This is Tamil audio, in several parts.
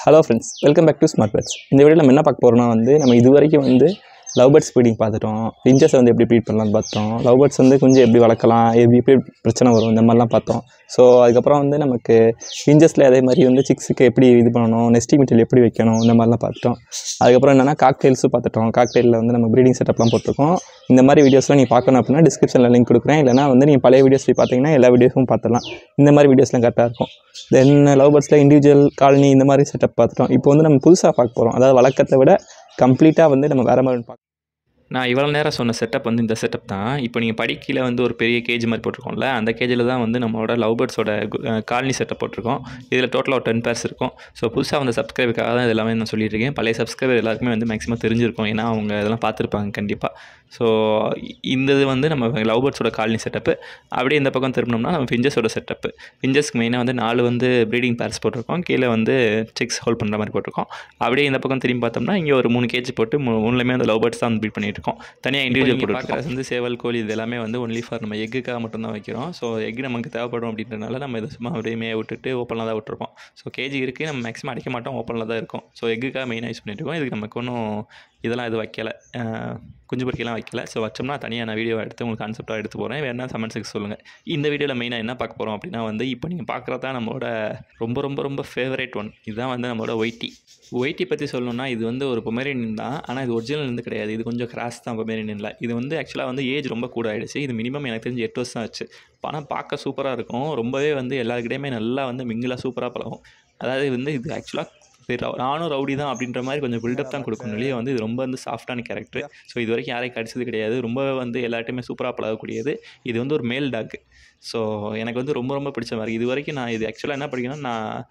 hello friends welcome back to Smart Pets இந்த வீடியோவில் நம்ம என்ன பார்க்க போகிறோம்னா வந்து நம்ம இது வரைக்கும் வந்து லவ் பேர்ட்ஸ் ப்ரீடிங் பார்த்துட்டோம் பிஞ்சஸை வந்து எப்படி ப்ரீட் பண்ணலாம்னு பார்த்தோம் லவ் பேர்ட்ஸ் வந்து கொஞ்சம் எப்படி வளர்க்கலாம் எப்படி எப்படி பிரச்சனை வரும் இந்த மாதிரிலாம் பார்த்தோம் ஸோ அதுக்கப்புறம் வந்து நமக்கு பிஞ்சஸில் அதே மாதிரி வந்து சிக்ஸுக்கு எப்படி இது பண்ணணும் நெஸ்டிங் மெட்டீரியல் எப்படி வைக்கணும் இந்த மாதிரிலாம் பார்த்துட்டோம் அதுக்கப்புறம் என்னென்னா காக்டெயில்ஸும் பார்த்துட்டோம் காக்டெயிலில் வந்து நம்ம ப்ரீடிங் செட்டப்லாம் போட்டிருக்கோம் இந்த மாதிரி வீடியோஸ்லாம் நீ பார்க்கணும் அப்படின்னா டிஸ்கிரிப்ஷனில் லிங்க் கொடுக்குறேன் இல்லைனா வந்து நீங்கள் பழைய வீடியோஸ் போய் பார்த்தீங்கன்னா எல்லா வீடியோஸும் பார்த்துடலாம் இந்த மாதிரி வீடியோஸ்லாம் கரெக்டாக இருக்கும் தென் லவ் பேர்ட்ஸில் இண்டிவிஜுவல் காலனி இந்த மாதிரி செட்டப் பார்த்துட்டோம் இப்போ வந்து நம்ம புதுசாக பார்க்க போகிறோம் அதாவது வழக்கத்தை விட கம்ப்ளீட்டாக வந்து நம்ம வேறு மாதிரி பார்க்க நான் இவ்வளோ நேரம் சொன்ன செட்டப் வந்து இந்த செட்டப் தான் இப்போ நீங்கள் படிக்கையில் வந்து ஒரு பெரிய கேஜ் மாதிரி போட்டிருக்கோம்ல அந்த கேஜில் தான் வந்து நம்மளோட லவ் பேர்ட்ஸோட காலனி செட்டப் போட்டிருக்கோம் இதில் டோட்டலாக ஒரு டென் பேர்ஸ் இருக்கும் ஸோ புதுசாக வந்த சப்ஸ்கிரைபருக்காக தான் இது எல்லாமே நான் சொல்லிட்டு இருக்கேன் பழைய சப்ஸ்கிரைபர் எல்லாருக்குமே வந்து மேக்ஸிமம் தெரிஞ்சிருக்கும் ஏன்னா அவங்க இதெல்லாம் பார்த்துருப்பாங்க கண்டிப்பாக ஸோ இந்த இது வந்து நம்ம லவ் பேர்ட்ஸோட காலனி செட்டப்பு அப்படியே இந்த பக்கம் திரும்பினோம்னா நம்ம ஃபிஞ்சஸோட செட்டப்பு ஃபிஞ்சஸ்க்கு மெயினாக வந்து நாலு வந்து ப்ரீடிங் பேர்ஸ் போட்டிருக்கோம் கீழே வந்து சிக்ஸ் ஹோல்ட் பண்ணுற மாதிரி போட்டிருக்கோம் அப்படியே இந்த பக்கம் திரும்பி பார்த்தோம்னா இங்கே ஒரு மூணு கேஜ் போட்டு மூ- மூணுலையுமே அந்த லவ் பேர்ட்ஸ் தான் ப்ரீட் பண்ணிட்டு இருக்கோம் தனியாக இண்டிவிஜுவல் போட்டு வந்து சேவல் கோழி இது எல்லாமே வந்து ஒன்லி ஃபார் நம்ம எக்குக்காக மட்டும்தான் வைக்கிறோம் ஸோ எக் நமக்கு தேவைப்படும் அப்படின்றனால நம்ம இதை சும்மா அப்படியே மேய விட்டுட்டு ஓப்பனில் தான் விட்டுருப்போம் ஸோ கேஜி இருக்குது நம்ம மேக்ஸிமம் அடிக்க மாட்டோம் ஓப்பனில் தான் இருக்கும் ஸோ எக்குக்காக மெயினாக யூஸ் பண்ணிட்டு இருக்கோம் இதுக்கு நமக்கு ஒன்றும் இதெல்லாம் எதுவும் வைக்கல அஹ், குஞ்சு பொறிக்கலாம் வைக்கல ஸோ வச்சோம்னா தனியாக நான் வீடியோ எடுத்து உங்களுக்கு கான்செப்டாக எடுத்து போகிறேன் வேணா கமெண்ட்ஸுக்கு சொல்லுங்கள் இந்த வீடியோவில் மெயினாக என்ன பார்க்க போகிறோம் அப்படின்னா வந்து இப்போ நீங்கள் பார்க்குறது தான் நம்மளோட ரொம்ப ரொம்ப ரொம்ப ஃபேவரேட் ஒன் இதுதான் வந்து நம்மளோட ஒயிட்டி ஒயிட்டி பற்றி சொல்லணும்னா இது வந்து ஒரு பொமேரியன் தான் ஆனால் இது ஒரிஜினல் இருந்து கிடையாது இது கொஞ்சம் கிராஸ் தான் பொமேரியனில் இது வந்து ஆக்சுவலாக வந்து ஏஜ் ரொம்ப கூட ஆயிடுச்சு இது மினிமம் எனக்கு தெரிஞ்சு எட்டு வருஷம் ஆச்சு ஆனால் பார்க்க சூப்பராக இருக்கும் ரொம்பவே வந்து எல்லாருக்கிட்டையுமே நல்லா வந்து மிங்கிலாக சூப்பராக பழகும் அதாவது வந்து இது ஆக்சுவலாக சரி ரவு- நானும் ரவுடி தான் அப்படின்ற மாதிரி கொஞ்சம் பில்டப் தான் கொடுக்கணும் இல்லையா வந்து இது ரொம்ப வந்து சாஃப்டான கேரக்டர் ஸோ இது வரைக்கும் யாரையும் கடிச்சது கிடையாது ரொம்ப வந்து எல்லார்ட்டையுமே சூப்பராக பழகக்கூடியது இது வந்து ஒரு மேல் டாக் ஸோ எனக்கு வந்து ரொம்ப ரொம்ப பிடிச்ச மாதிரி இது வரைக்கும் நான் இது ஆக்சுவலாக என்ன படிக்கணும்னா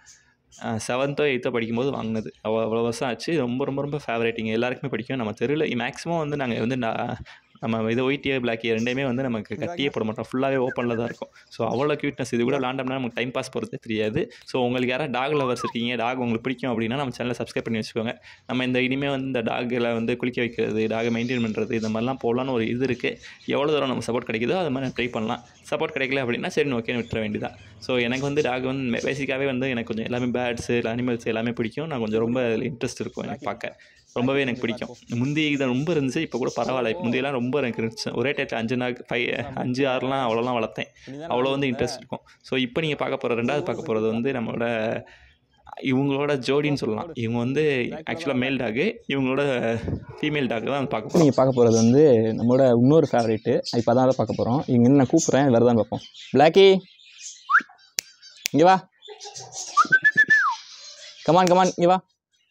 நான் செவன்த்தோ எயித்தோ படிக்கும்போது வாங்கினது அவ்வளோ அவ்வளோ வருஷம் ஆச்சு ரொம்ப ரொம்ப ரொம்ப ஃபேவரேட்டிங் எல்லாருக்குமே பிடிக்கும் நம்ம தெருவில் மேக்ஸிமம் வந்து நாங்கள் வந்து நான் நம்ம இது ஒயிட்டியே பிளாக்கியே ரெண்டையுமே வந்து நமக்கு கட்டியே போட மாட்டோம் ஃபுல்லாகவே ஓப்பனில் தான் இருக்கும் ஸோ அவ்வளோ க்யூட்னஸ் இது கூட விளாண்டோம்னா நமக்கு டைம் பாஸ் போகிறதே தெரியாது ஸோ உங்களுக்கு யாராவது டாக் லவர்ஸ் இருக்கீங்க டாக் உங்களுக்கு பிடிக்கும் அப்படின்னா நம்ம சேனலை சப்ஸ்கிரைப் பண்ணி வச்சுக்கோங்க நம்ம இந்த இனிமேல் வந்து இந்த டாகில் வந்து குளிக்க வைக்கிறது டாகை மெயின்டைன் பண்ணுறது இந்த மாதிரிலாம் போடலான்னு ஒரு இது இருக்குது எவ்வளோ தூரம் நம்ம சப்போர்ட் கிடைக்குதோ அது மாதிரி ட்ரை பண்ணலாம் சப்போர்ட் கிடைக்கல அப்படின்னா சரி ஓகேன்னு விட்டுற வேண்டியதான் ஸோ எனக்கு வந்து டாக் வந்து பேசிக்காகவே வந்து எனக்கு கொஞ்சம் எல்லாமே பேர்ட்ஸு அனிமல்ஸ் எல்லாமே பிடிக்கும் நான் கொஞ்சம் ரொம்ப இன்ட்ரெஸ்ட் இருக்கும் எனக்கு பார்க்க ரொம்பவே எனக்கு பிடிக்கும் முந்தி இது ரொம்ப இருந்துச்சு இப்போ கூட பரவாயில்ல இப்போ முந்தியெல்லாம் ரொம்ப எனக்கு இருந்துச்சு ஒரே டயத்தில் அஞ்சு நாள் ஃபைவ் அஞ்சு ஆறுலாம் அவ்வளோலாம் வளர்த்தேன் அவ்வளோ வந்து இன்ட்ரெஸ்ட் இருக்கும் ஸோ இப்போ நீங்கள் பார்க்க போகிற ரெண்டாவது பார்க்க போகிறது வந்து நம்மளோட இவங்களோட ஜோடின்னு சொல்லலாம் இவங்க வந்து ஆக்சுவலாக மேல் டாகு இவங்களோட ஃபீமேல் டாக் தான் பார்க்க போகிறோம் நீங்கள் பார்க்க போகிறது வந்து நம்மளோட இன்னொரு ஃபேவரேட்டு இப்போ தான் அதை பார்க்க போகிறோம் இங்கே நான் கூப்பிட்றேன் வேறு தான் பார்ப்போம் பிளாக்கி இங்கே வா கமான் கமான் இங்கே வா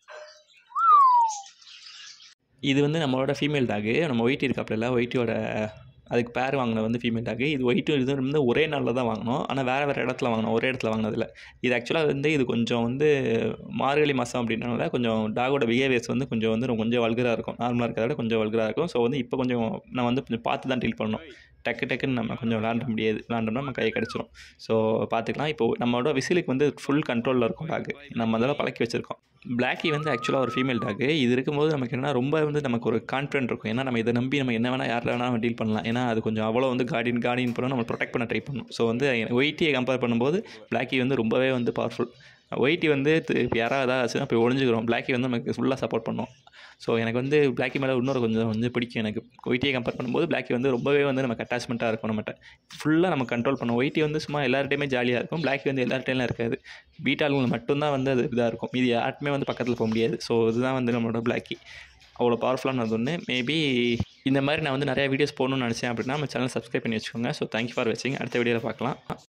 இது வந்து நம்மளோட ஃபீமேல் டாகு நம்ம ஒயிட் இருக்காப்புல ஒயிட்டியோட அதுக்கு பேர் வாங்கின வந்து ஃபீமேல் டாகு இது ஒயிட்டும் இது வந்து ஒரே நாளில் தான் வாங்கினோம் ஆனால் வேறு வேறு இடத்துல வாங்கினோம் ஒரே இடத்துல வாங்கினதில்ல இது ஆக்சுவலாக வந்து இது கொஞ்சம் வந்து மார்கழி மாதம் அப்படின்றனால கொஞ்சம் டாகோட பிஹேவியர்ஸ் வந்து கொஞ்சம் வந்து ரொம்ப கொஞ்சம் வல்கராக இருக்கும் நார்மலாக இருக்கிறத விட கொஞ்சம் வல்கராக இருக்கும் ஸோ வந்து இப்போ கொஞ்சம் நான் வந்து கொஞ்சம் பார்த்து தான் டீல் பண்ணணும் டக்கு டக்குன்னு நம்ம கொஞ்சம் விளாண்ட முடியாது விளாண்டோம்னா நம்ம கையை கிடச்சிரும் ஸோ பார்த்துக்கலாம் இப்போ நம்மளோட விசிலுக்கு வந்து ஃபுல் கண்ட்ரோலில் இருக்கும் டாக் நம்ம அதெல்லாம் பழக்கி வச்சுருக்கோம் பிளாக்கி வந்து ஆக்சுவலாக ஒரு ஃபீமேல் டாக் இது இருக்கும்போது நமக்கு என்ன ரொம்ப வந்து நமக்கு ஒரு கான்ஃபிடென்ட் இருக்கும் ஏன்னா நம்ம இதை நம்பி நம்ம என்ன வேணால் யார் வேணால் டீல் பண்ணலாம் ஏன்னா அது கொஞ்சம் அவ்வளோ வந்து கார்டின் கார்டின் பண்ண நம்ம ப்ரொடெக்ட் பண்ண ட்ரை பண்ணணும் ஸோ வந்து ஒயிட்டியை கம்பேர் பண்ணும்போது பிளாக்கி வந்து ரொம்பவே வந்து பவர்ஃபுல் ஒயிட்டி வந்து தி- இப்ப யாராவது ஏதாவது ஆச்சுன்னா போய் ஒளிஞ்சுக்கிறோம் பிளாக்கி வந்து நமக்கு ஃபுல்லாக சப்போர்ட் பண்ணும் ஸோ எனக்கு வந்து பிளாக்கி மேலே இன்னொரு கொஞ்சம் கொஞ்சம் பிடிக்கும் எனக்கு ஒயிட்டியை கம்பேர் பண்ணும்போது பிளாக்கி வந்து ரொம்பவே வந்து நமக்கு அட்டாச்மெண்ட்டாக இருக்கும் நம்மகிட்ட ஃபுல்லாக நம்ம கண்ட்ரோல் பண்ணும் ஒயிட்டி வந்து சும்மா எல்லார்ட்டையுமே ஜாலியாக இருக்கும் பிளாக்கி வந்து எல்லார்ட்டையும் இருக்காது பீட்டாளுங்க மட்டும்தான் வந்து அது இதாக இருக்கும் மீதி யார்ட்டுமே வந்து பக்கத்தில் போக முடியாது ஸோ இதுதான் வந்து நம்மளோட பிளாக்கி அவ்வளோ பவர்ஃபுல்லானது ஒன்று மேபி இந்த மாதிரி நான் வந்து நிறைய வீடியோஸ் போகணும்னு நினச்சேன் அப்படின்னா நம்ம சேனல் சப்ஸ்கிரைப் பண்ணி வச்சுக்கோங்க ஸோ தேங்க்யூ ஃபார் வாட்சிங் அடுத்த வீடியோவில் பார்க்கலாம்